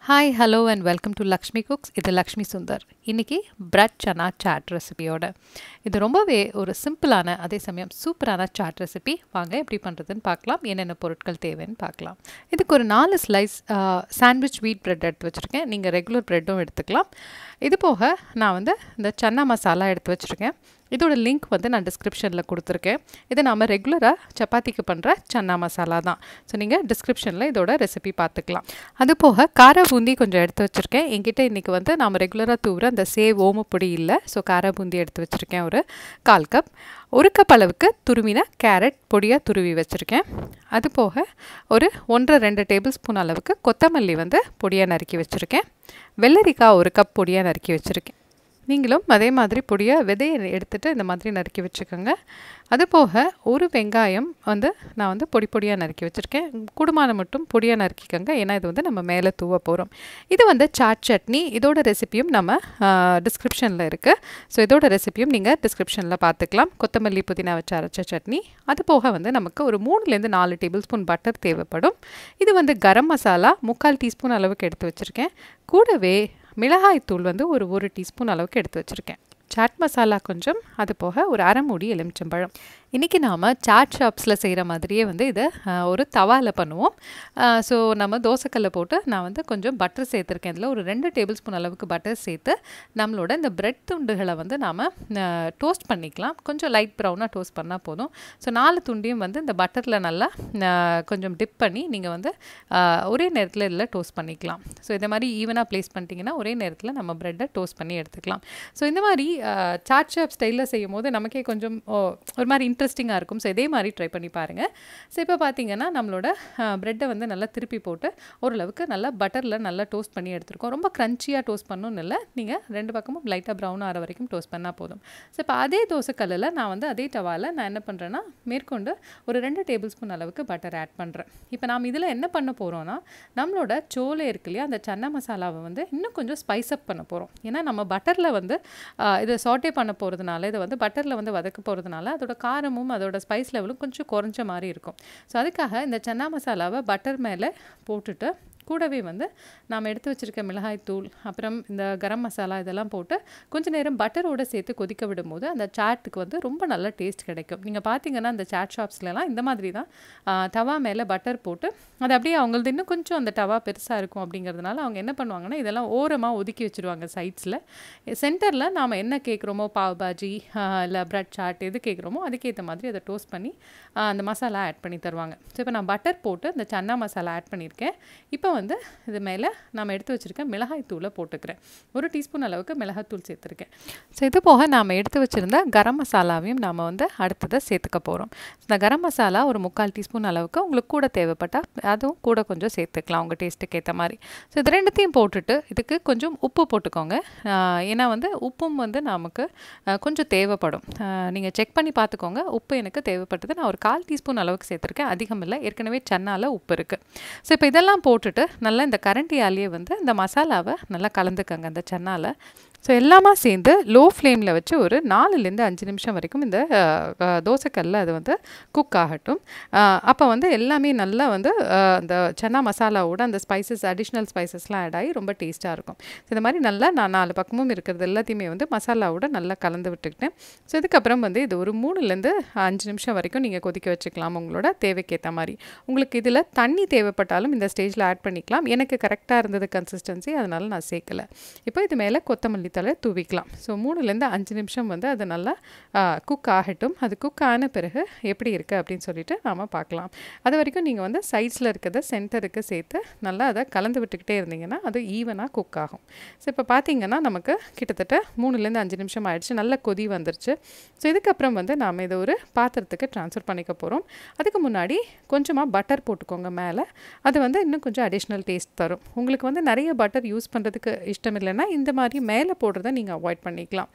hi hello and welcome to Lakshmi cooks இது லக்ஷ்மி சுந்தர் இன்றைக்கி bread சனா chat ரெசிபியோட இது ரொம்பவே ஒரு சிம்பிளான அதே சமயம் சூப்பரான சாட் ரெசிபி வாங்க எப்படி பண்ணுறதுன்னு பார்க்கலாம் என்னென்ன பொருட்கள் தேவைன்னு பார்க்கலாம் இதுக்கு ஒரு நாலு ஸ்லைஸ் சாண்ட்விச் வீட் பிரெட் எடுத்து வச்சுருக்கேன் நீங்கள் ரெகுலர் ப்ரெட்டும் எடுத்துக்கலாம் இது போக நான் வந்து இந்த சன்னா மசாலா எடுத்து வச்சுருக்கேன் இதோட லிங்க் வந்து நான் டிஸ்கிரிப்ஷனில் கொடுத்துருக்கேன் இதை நாம் ரெகுலராக சப்பாத்திக்கு பண்ணுற சன்னா மசாலா தான் ஸோ நீங்கள் டிஸ்கிரிப்ஷனில் இதோட ரெசிபி பார்த்துக்கலாம் அது போக கார பூந்தி கொஞ்சம் எடுத்து வச்சுருக்கேன் என்கிட்ட இன்றைக்கி வந்து நாம் ரெகுலராக தூவுற அந்த சேவ் ஓமப்பொடி இல்லை ஸோ கார பூந்தி எடுத்து வச்சுருக்கேன் ஒரு கால் கப் ஒரு கப் அளவுக்கு துருவின கேரட் பொடியாக துருவி வச்சுருக்கேன் அது போக ஒரு ஒன்றரை ரெண்டு டேபிள் ஸ்பூன் அளவுக்கு கொத்தமல்லி வந்து பொடியாக நறுக்கி வச்சுருக்கேன் வெள்ளரிக்காய் ஒரு கப் பொடியாக நறுக்கி வச்சுருக்கேன் நீங்களும் அதே மாதிரி பொடியாக விதையை எடுத்துகிட்டு இந்த மாதிரி நறுக்கி வச்சுக்கோங்க அது போக ஒரு வெங்காயம் வந்து நான் வந்து பொடி பொடியாக நறுக்கி வச்சுருக்கேன் குடும்பம் மட்டும் பொடியாக நறுக்கிக்கோங்க ஏன்னா இது வந்து நம்ம மேலே தூவ போகிறோம் இது வந்து சாட் சட்னி இதோட ரெசிப்பியும் நம்ம டிஸ்கிரிப்ஷனில் இருக்குது ஸோ இதோட ரெசிப்பியும் நீங்கள் டிஸ்கிரிப்ஷனில் பார்த்துக்கலாம் கொத்தமல்லி புதினா வச்சு அரைச்ச சட்னி அது போக வந்து நமக்கு ஒரு மூணுலேருந்து நாலு டேபிள் ஸ்பூன் பட்டர் தேவைப்படும் இது வந்து கரம் மசாலா முக்கால் டீஸ்பூன் அளவுக்கு எடுத்து வச்சுருக்கேன் கூடவே மிளகாய் தூள் வந்து ஒரு ஒரு டீஸ்பூன் அளவுக்கு எடுத்து வச்சுருக்கேன் சாட் மசாலா கொஞ்சம் அது போக ஒரு அரை மூடி எலுமிச்சம்பழம் இன்றைக்கி நாம் சாட் ஷாப்ஸில் செய்கிற மாதிரியே வந்து இதை ஒரு தவாவில் பண்ணுவோம் ஸோ நம்ம தோசைக்கல்லை போட்டு நான் வந்து கொஞ்சம் பட்டர் சேர்த்துருக்கேன் இதில் ஒரு ரெண்டு டேபிள் ஸ்பூன் அளவுக்கு பட்டர் சேர்த்து நம்மளோட இந்த பிரெட் துண்டுகளை வந்து நாம் டோஸ்ட் பண்ணிக்கலாம் கொஞ்சம் லைட் ப்ரௌனாக டோஸ்ட் பண்ணால் போதும் ஸோ நாலு துண்டையும் வந்து இந்த பட்டரில் நல்லா கொஞ்சம் டிப் பண்ணி நீங்கள் வந்து ஒரே நேரத்தில் இதில் டோஸ்ட் பண்ணிக்கலாம் ஸோ இந்த மாதிரி ஈவனாக ப்ளேஸ் பண்ணிட்டீங்கன்னா ஒரே நேரத்தில் நம்ம ப்ரெட்டை டோஸ்ட் பண்ணி எடுத்துக்கலாம் ஸோ இந்த மாதிரி சாட் ஷாப் ஸ்டைலில் செய்யும் போது நமக்கே கொஞ்சம் ஒரு மாதிரி இன்ட்ரெஸ்டிங்காக இருக்கும் ஸோ இதே மாதிரி ட்ரை பண்ணி பாருங்கள் ஸோ இப்போ பார்த்தீங்கன்னா நம்மளோட ப்ரெட்டை வந்து நல்லா திருப்பி போட்டு ஓரளவுக்கு நல்லா பட்டரில் நல்லா டோஸ்ட் பண்ணி எடுத்துருக்கோம் ரொம்ப க்ரன்ச்சியாக டோஸ்ட் பண்ணணும்னு இல்லை நீங்கள் ரெண்டு பக்கமும் லைட்டாக ப்ரௌன் ஆகிற வரைக்கும் டோஸ்ட் பண்ணால் போதும் ஸோ இப்போ அதே தோசைக்கல்லில் நான் வந்து அதே டவாவில் நான் என்ன பண்ணுறேன்னா மேற்கொண்டு ஒரு ரெண்டு டேபிள் ஸ்பூன் அளவுக்கு பட்டர் ஆட் பண்ணுறேன் இப்போ நாம் இதில் என்ன பண்ண போகிறோன்னா நம்மளோட சோலை இருக்கு இல்லையா அந்த சன்னா மசாலாவை வந்து இன்னும் கொஞ்சம் ஸ்பைஸ் அப் பண்ண போகிறோம் ஏன்னா நம்ம பட்டரில் வந்து இதை சாட்டே பண்ண போகிறதுனால இதை வந்து பட்டரில் வந்து வதக்க போகிறதுனால அதோட காரமும் அதோட ஸ்பைஸ் லெவலும் கொஞ்சம் குறைஞ்ச மாதிரி இருக்கும் ஸோ அதுக்காக இந்த சன்னா மசாலாவை பட்டர் மேலே போட்டுட்டு கூடவே வந்து நாம் எடுத்து வச்சுருக்க மிளகாய் தூள் அப்புறம் இந்த கரம் மசாலா இதெல்லாம் போட்டு கொஞ்சம் நேரம் பட்டரோடு சேர்த்து கொதிக்க விடும்போது அந்த சாட்டுக்கு வந்து ரொம்ப நல்ல டேஸ்ட் கிடைக்கும் நீங்கள் பார்த்தீங்கன்னா அந்த சாட் ஷாப்ஸ்லலாம் இந்த மாதிரி தான் தவா மேலே பட்டர் போட்டு அது அப்படியே அவங்களது இன்னும் கொஞ்சம் அந்த டவா பெருசாக இருக்கும் அப்படிங்கிறதுனால அவங்க என்ன பண்ணுவாங்கன்னா இதெல்லாம் ஓரமாக ஒதுக்கி வச்சுருவாங்க சைட்ஸில் சென்டரில் நாம் என்ன கேட்குறோமோ பாவ் பாஜி இல்லை ப்ரெட் சாட் எது கேட்குறோமோ அதுக்கேற்ற மாதிரி அதை டோஸ்ட் பண்ணி அந்த மசாலா ஆட் பண்ணி தருவாங்க ஸோ இப்போ நான் பட்டர் போட்டு இந்த சன்னா மசாலா ஆட் பண்ணியிருக்கேன் இப்போ வந்து இது மேலே நாம் எடுத்து வச்சுருக்க மிளகாய் தூளை போட்டுக்கிறேன் ஒரு டீஸ்பூன் அளவுக்கு மிளகாய் தூள் சேர்த்துருக்கேன் ஸோ இது போக நாம் எடுத்து வச்சுருந்த கரம் மசாலாவையும் நாம் வந்து அடுத்ததை சேர்த்துக்க போகிறோம் இந்த கரம் மசாலா ஒரு முக்கால் டீஸ்பூன் அளவுக்கு உங்களுக்கு கூட தேவைப்பட்டால் அதுவும் கூட கொஞ்சம் சேர்த்துக்கலாம் உங்கள் டேஸ்ட்டுக்கு ஏற்ற மாதிரி ஸோ இது ரெண்டுத்தையும் போட்டுட்டு இதுக்கு கொஞ்சம் உப்பு போட்டுக்கோங்க ஏன்னா வந்து உப்பும் வந்து நமக்கு கொஞ்சம் தேவைப்படும் நீங்கள் செக் பண்ணி பார்த்துக்கோங்க உப்பு எனக்கு தேவைப்பட்டது நான் ஒரு கால் டீஸ்பூன் அளவுக்கு சேர்த்துருக்கேன் அதிகம் இல்லை ஏற்கனவே சென்னால் உப்பு இருக்குது ஸோ இப்போ இதெல்லாம் போட்டுட்டு நல்லா இந்த கரண்டியாலேயே வந்து இந்த மசாலாவை நல்லா கலந்துக்கங்க அந்த சென்னால் ஸோ எல்லாமே சேர்ந்து லோ ஃப்ளேமில் வச்சு ஒரு நாலுலேருந்து அஞ்சு நிமிஷம் வரைக்கும் இந்த தோசைக்கல்லில் அது வந்து குக் ஆகட்டும் அப்போ வந்து எல்லாமே நல்லா வந்து அந்த சன்னா மசாலாவோட அந்த ஸ்பைசஸ் அடிஷ்னல் ஸ்பைசஸ்லாம் ஆட் ஆகி ரொம்ப டேஸ்ட்டாக இருக்கும் ஸோ இந்த மாதிரி நல்லா நான் நாலு பக்கமும் இருக்கிறது எல்லாத்தையுமே வந்து மசாலாவோட நல்லா கலந்து விட்டுக்கிட்டேன் ஸோ இதுக்கப்புறம் வந்து இது ஒரு மூணுலேருந்து அஞ்சு நிமிஷம் வரைக்கும் நீங்கள் கொதிக்க வச்சுக்கலாம் உங்களோட தேவைக்கேற்ற மாதிரி உங்களுக்கு இதில் தண்ணி தேவைப்பட்டாலும் இந்த ஸ்டேஜில் ஆட் பண்ணிக்கலாம் எனக்கு கரெக்டாக இருந்தது கன்சிஸ்டன்சி அதனால் நான் சேர்க்கலை இப்போ இது மேலே கொத்தமல்லி தலை தூவிக்கலாம் ஸோ மூணுலேருந்து அஞ்சு நிமிஷம் வந்து அது நல்லா குக் ஆகட்டும் அது குக் ஆன பிறகு எப்படி இருக்குது அப்படின்னு சொல்லிட்டு நாம் பார்க்கலாம் அது வரைக்கும் நீங்கள் வந்து சைட்ஸில் இருக்கிறத சென்டருக்கு சேர்த்து நல்லா அதை கலந்து விட்டுக்கிட்டே இருந்தீங்கன்னா அது ஈவனாக குக் ஆகும் ஸோ இப்போ பார்த்தீங்கன்னா நமக்கு கிட்டத்தட்ட மூணுலேருந்து அஞ்சு நிமிஷம் ஆயிடுச்சு நல்ல கொதி வந்துருச்சு ஸோ இதுக்கப்புறம் வந்து நாம் இதை ஒரு பாத்திரத்துக்கு ட்ரான்ஸ்ஃபர் பண்ணிக்க போகிறோம் அதுக்கு முன்னாடி கொஞ்சமாக பட்டர் போட்டுக்கோங்க மேலே அது வந்து இன்னும் கொஞ்சம் அடிஷ்னல் டேஸ்ட் தரும் உங்களுக்கு வந்து நிறைய பட்டர் யூஸ் பண்ணுறதுக்கு இஷ்டம் இல்லைன்னா இந்த மாதிரி மேலே போடுறத நீங்கள் அவாய்ட் பண்ணிக்கலாம்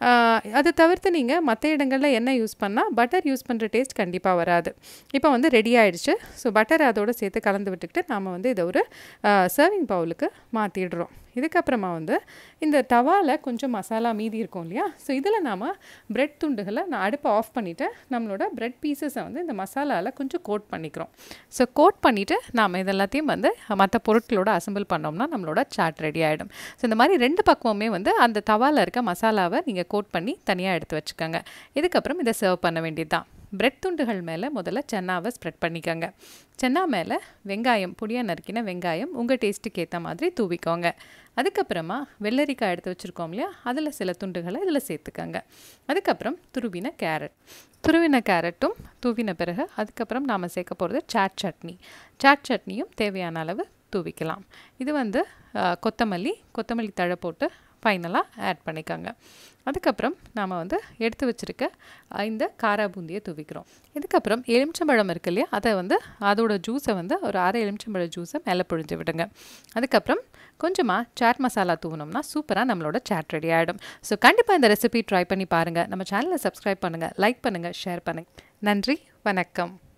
அதை தவிர்த்து நீங்கள் மற்ற இடங்களில் என்ன யூஸ் பண்ணால் பட்டர் யூஸ் பண்ணுற டேஸ்ட் கண்டிப்பாக வராது இப்போ வந்து ரெடி ஆகிடுச்சு ஸோ பட்டர் அதோடு சேர்த்து கலந்து விட்டுக்கிட்டு நாம் வந்து இதை ஒரு சர்விங் பவுலுக்கு மாற்றிடுறோம் இதுக்கப்புறமா வந்து இந்த தவாவில் கொஞ்சம் மசாலா மீதி இருக்கும் இல்லையா ஸோ இதில் நாம் பிரெட் துண்டுகளை நான் அடுப்பை ஆஃப் பண்ணிவிட்டு நம்மளோட பிரெட் பீசஸை வந்து இந்த மசாலாவில் கொஞ்சம் கோட் பண்ணிக்கிறோம் ஸோ கோட் பண்ணிவிட்டு நாம் இதெல்லாத்தையும் வந்து மற்ற பொருட்களோட அசம்பிள் பண்ணோம்னா நம்மளோட சாட் ரெடி ஆகிடும் ஸோ இந்த மாதிரி ரெண்டு பக்கமுமே வந்து அந்த தவாவில் இருக்க மசாலாவை நீங்கள் கோட் பண்ணி தனியாக எடுத்து வச்சுக்கோங்க இதுக்கப்புறம் இதை சர்வ் பண்ண வேண்டியது தான் பிரெட் துண்டுகள் மேலே முதல்ல சென்னாவை ஸ்ப்ரெட் பண்ணிக்கோங்க சென்னா மேலே வெங்காயம் பொடியாக நறுக்கின வெங்காயம் உங்கள் டேஸ்ட்டுக்கு ஏற்ற மாதிரி தூவிக்கோங்க அதுக்கப்புறமா வெள்ளரிக்காய் எடுத்து வச்சுருக்கோம் இல்லையா அதில் சில துண்டுகளை இதில் சேர்த்துக்கோங்க அதுக்கப்புறம் துருவின கேரட் துருவின கேரட்டும் தூவின பிறகு அதுக்கப்புறம் நாம் சேர்க்க போகிறது சாட் சட்னி சாட் சட்னியும் தேவையான அளவு தூவிக்கலாம் இது வந்து கொத்தமல்லி கொத்தமல்லி தழை போட்டு ஃபைனலாக ஆட் பண்ணிக்கோங்க அதுக்கப்புறம் நாம் வந்து எடுத்து வச்சுருக்க இந்த காரா பூந்தியை தூவிக்கிறோம் இதுக்கப்புறம் எலுமிச்சம்பழம் இருக்கு இல்லையா அதை வந்து அதோட ஜூஸை வந்து ஒரு அரை எலுமிச்சம்பழ ஜூஸை மேலே பொழிஞ்சு விடுங்க அதுக்கப்புறம் கொஞ்சமாக சாட் மசாலா தூவினோம்னா சூப்பராக நம்மளோட சாட் ரெடி ஆகிடும் ஸோ கண்டிப்பாக இந்த ரெசிபி ட்ரை பண்ணி பாருங்கள் நம்ம சேனலை சப்ஸ்கிரைப் பண்ணுங்கள் லைக் பண்ணுங்கள் ஷேர் பண்ணுங்கள் நன்றி வணக்கம்